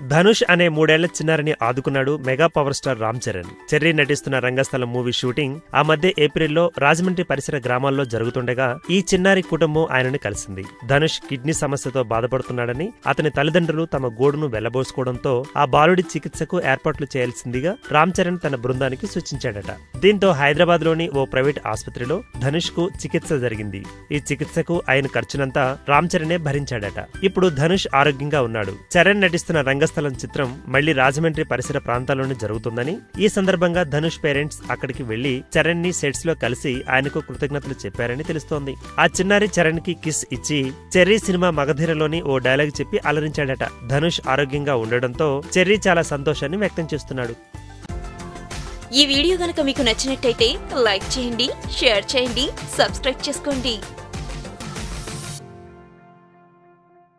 ధనుష్ అనే మూడేళ్ల చిన్నారిని ఆదుకున్నాడు mega power star Ram Charan cherry నటిస్తున్న రంగస్థలం మూవీ షూటింగ్ ఆ మధ్య ఏప్రిల్లో రాజమండ్రి పరిసర గ్రామాల్లో జరుగుతుండగా ఈ చిన్నారి కుటుంబం ఆయనను కలిసింది ధనుష్ కిడ్నీ సమస్యతో బాధపడుతున్నాడని అతని తల్లిదండ్రులు తమ గోడును వెళ్లబోసుకోవడంతో ఆ బాలుడి చికిత్సకు ఏర్పాట్లు చేయాల్సిందిగా రామ్ చరణ్ తన బృందానికి సూచించాడట దీంతో హైదరాబాద్ లోని ఓ ప్రైవేట్ ఆసుపత్రిలో ధనుష్ కు చికిత్స జరిగింది ఈ చికిత్సకు ఆయన ఖర్చునంతా రామ్ చరణే భరించాడట ఇప్పుడు ధనుష్ ఆరోగ్యంగా ఉన్నాడు చరణ్ నటిస్తున్న రంగస్థలం చిత్రం మళ్లీ రాజమండ్రి పరిసర ప్రాంతాల్లోనే జరుగుతుందని ఈ సందర్భంగా ధనుష్ పేరెంట్స్ అక్కడికి వెళ్లి చరణ్ ని సెట్స్ లో కలిసి ఆయనకు కృతజ్ఞతలు చెప్పారని తెలుస్తోంది ఆ చిన్నారి చరణ్ కి కిస్ ఇచ్చి చెర్రీ సినిమా మగధీరలోని ఓ డైలాగ్ చెప్పి అలరించాడట ధనుష్ ఆరోగ్యంగా ఉండడంతో చెర్రీ చాలా సంతోషాన్ని వ్యక్తం చేస్తున్నాడు ఈ వీడియో గనక మీకు నచ్చినట్టయితే లైక్ చేయండి షేర్ చేయండి సబ్స్క్రైబ్ చేసుకోండి